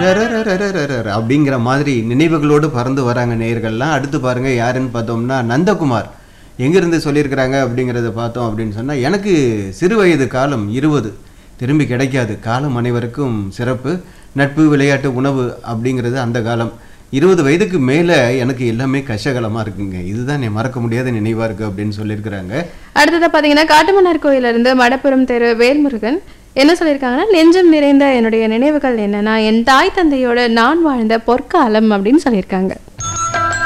ரரரரரரரர அப்படிங்கிற மாதிரி நினைவுகளோடு பறந்து வராங்க நேயர்கள்லாம் அடுத்து பாருங்க யாருன்னு பார்த்தோம்னா நந்தகுமார் எங்கிருந்து சொல்லியிருக்கிறாங்க அப்படிங்கிறத பார்த்தோம் அப்படின்னு சொன்னா எனக்கு சிறு வயது காலம் இருபது திரும்பி கிடைக்காது காலம் அனைவருக்கும் சிறப்பு நட்பு விளையாட்டு உணவு அப்படிங்கிறது அந்த காலம் இருபது வயதுக்கு மேலே எனக்கு எல்லாமே கஷ்டகாலமாக இருக்குங்க இதுதான் என் மறக்க முடியாத நினைவாக இருக்குது அப்படின்னு சொல்லியிருக்கிறாங்க அடுத்ததா பாத்தீங்கன்னா காட்டுமன்னார் கோயில்ல இருந்து மடப்புறம் தெரு வேல்முருகன் என்ன சொல்லியிருக்காங்கன்னா நெஞ்சம் நிறைந்த என்னுடைய நினைவுகள் என்னன்னா என் தாய் தந்தையோட நான் வாழ்ந்த பொற்காலம் அப்படின்னு சொல்லியிருக்காங்க